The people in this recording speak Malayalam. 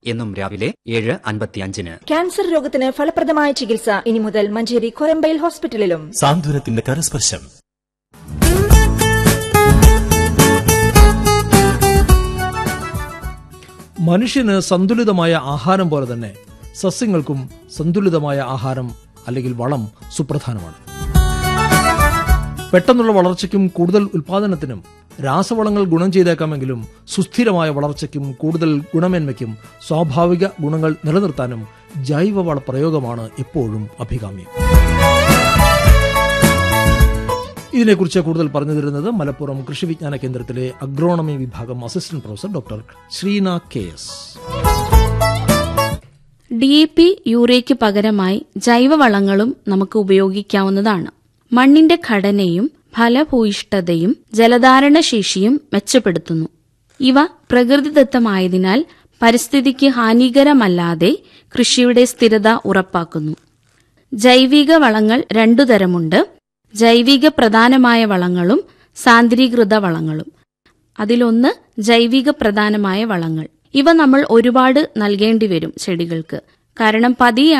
എന്നും രാവിലെ ഏഴ് അൻപത്തിയഞ്ചിന് ക്യാൻസർ രോഗത്തിന് ഫലപ്രദമായ ചികിത്സ ഇനി മുതൽ മഞ്ചേരി കൊരമ്പയിൽ ഹോസ്പിറ്റലിലും സാന്ത്വനത്തിന്റെ കരസ്പർശം മനുഷ്യന് സന്തുലിതമായ ആഹാരം പോലെ തന്നെ സസ്യങ്ങൾക്കും സന്തുലിതമായ ആഹാരം അല്ലെങ്കിൽ വളം സുപ്രധാനമാണ് പെട്ടെന്നുള്ള വളർച്ചയ്ക്കും കൂടുതൽ ഉൽപാദനത്തിനും രാസവളങ്ങൾ ഗുണം ചെയ്തേക്കാമെങ്കിലും സുസ്ഥിരമായ വളർച്ചയ്ക്കും കൂടുതൽ ഗുണമേന്മയ്ക്കും സ്വാഭാവിക ഗുണങ്ങൾ നിലനിർത്താനും ജൈവവള പ്രയോഗമാണ് എപ്പോഴും അഭികാമ്യം ഇതിനെക്കുറിച്ച് കൂടുതൽ പറഞ്ഞു തരുന്നത് മലപ്പുറം കൃഷി വിജ്ഞാന കേന്ദ്രത്തിലെ അഗ്രോണമി വിഭാഗം assistant professor doctor Sreena K S D A P യൂറിയയ്ക്ക് പകരമായി ജൈവവളങ്ങളും നമുക്ക് ഉപയോഗിക്കാവുന്നതാണ് മണ്ണിന്റെ ഘടനയും ഫലഭൂയിഷ്ഠതയും ജലധാരണശേഷിയും മെച്ചപ്പെടുത്തുന്നു ഇവ പ്രകൃതിദത്തമായതിനാൽ പരിസ്ഥിതിക്ക് ഹാനികരമല്ലാതെ കൃഷിയുടെ സ്ഥിരത ഉറപ്പാക്കുന്നു ജൈവിക വളങ്ങൾ രണ്ടു തരമുണ്ട് ജൈവിക പ്രധാനമായ വളങ്ങളും സാന്ദ്രീകൃത വളങ്ങളും അതിലൊന്ന് ജൈവിക പ്രധാനമായ വളങ്ങൾ ഇവ നമ്മൾ ഒരുപാട് നൽകേണ്ടി വരും ചെടികൾക്ക് കാരണം പതിയെ